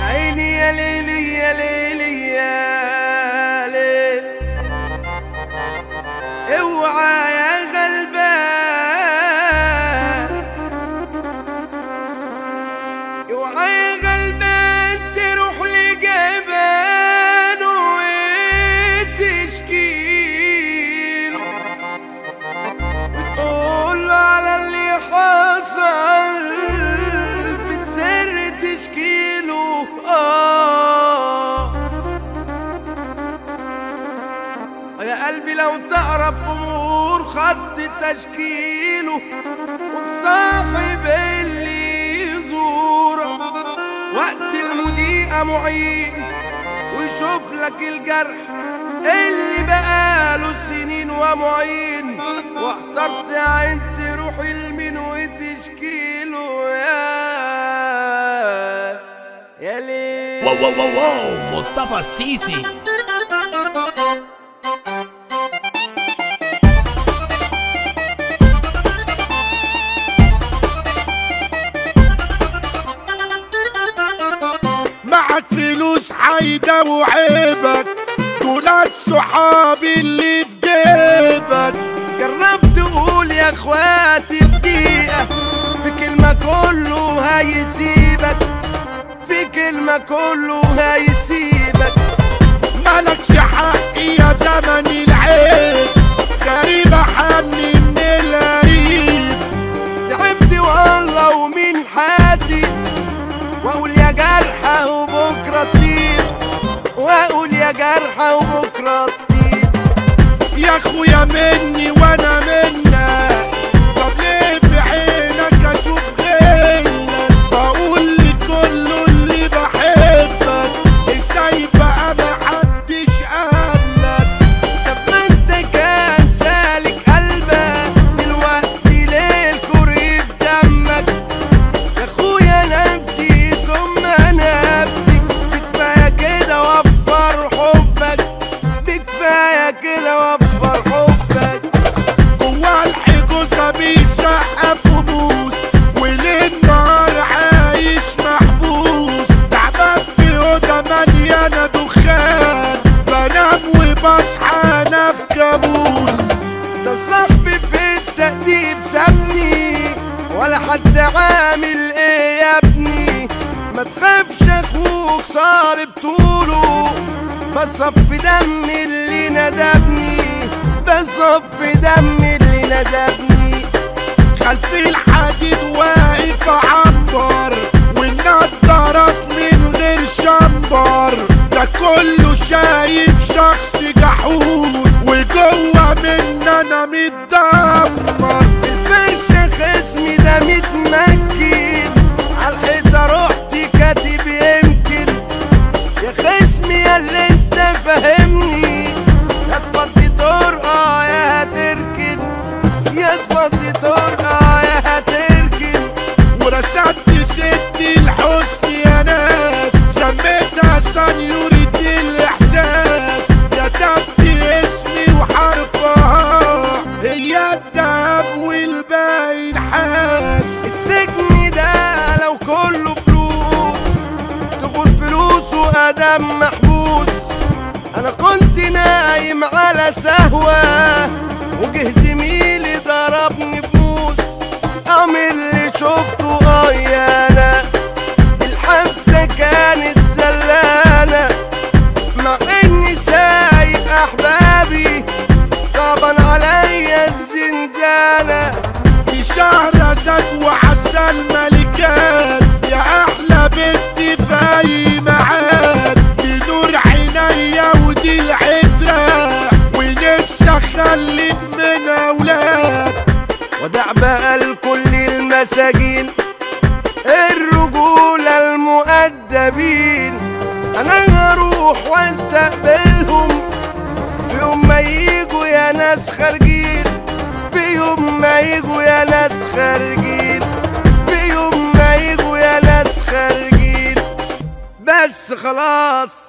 عيني يا ليلي يا ليلي يا ليل اوعى يا غلبان اوعى يا غلبان تروح لجبان وتشكيله وتقول له على اللي حصل في السر تشكيله آه يا قلبي لو تعرف أمور خط تشكيله والصاحب اللي يزورك وقت المضيقة معين ويشوف لك الجرح اللي بقاله سنين ومعين واحترت عين تروح لمين وتشكيله يا يا ليل واو واو واو واو مصطفى السيسي معك فلوس حيدة وعيبك دولات صحابي اللي في جيبك جربت تقول يا اخواتي في دقيقة في كلمة كله هيسيبك في كلمة كله هيسيبك مالكش حق يا زمن العيب غريبة حني من القريب تعبت والله ومين حاسس واقول يا جرحى وبكرة تطير واقول يا جرحى وبكرة تطير يا اخويا مني وانا منك طب ليه في عينك اشوف غيرك بقول لكله اللي بحبك ازاي بقى محدش قبلك طب ما انت كان سالك قلبك دلوقتي ليه الكوري في دمك يا اخويا نفسي ثم نفسي بكفايه كده وفر حبك بكفايه كده وفر حبك جوا الحجوزة بيسقف وبوس وليل نهار عايش محبوس تعبان في أوضة مليانة دخان بنام وبصحى أنا في كابوس ده صاحبي في التأديب سابني ولا حد عامل ايه يا ابني ما تخافش اخوك صالب طوله بصف دم اللي ندبني بصف دم اللي ندبني خلف الحديد واقف عنبر والنضارات من غير شمبر ده كله شايف شخص جحود وجوه من انا متدمر الفرشة خصمي ده متمكن عالحيطة رحت كاتب يمكن يا خصمي يا اللي انت فاهمني يا تفضي طرقة يا هتركن يا تفضي طرقة يا هتركن ورسمت ست الحسن يا ناس سميتها سنيورة الإحساس كتبت اسمي وحرفها هي الدهب والباقي نحاس السجن ده لو كله فلوس تقول فلوس وادم محبوس انا كنت نايم على سهوة وجه زميلي ضربني بموس قام اللي شفته اه يانا الحبسة كانت زلانة مع اني سايق احبابي صعبا عليا الزنزانة في شهر زاد وعسى الملكات يا احلى بنت في اي معاد دي نور عينيا ودي العترة ونفسي اخلف من اولاد ودع بقى لكل المساجين الرجولة المؤدبين انا هروح واستقبلهم في يوم ما يجوا يا ناس خارجين في يوم ما يجوا يا ناس خارجين في يوم ما يجوا يا ناس خارجين بس خلاص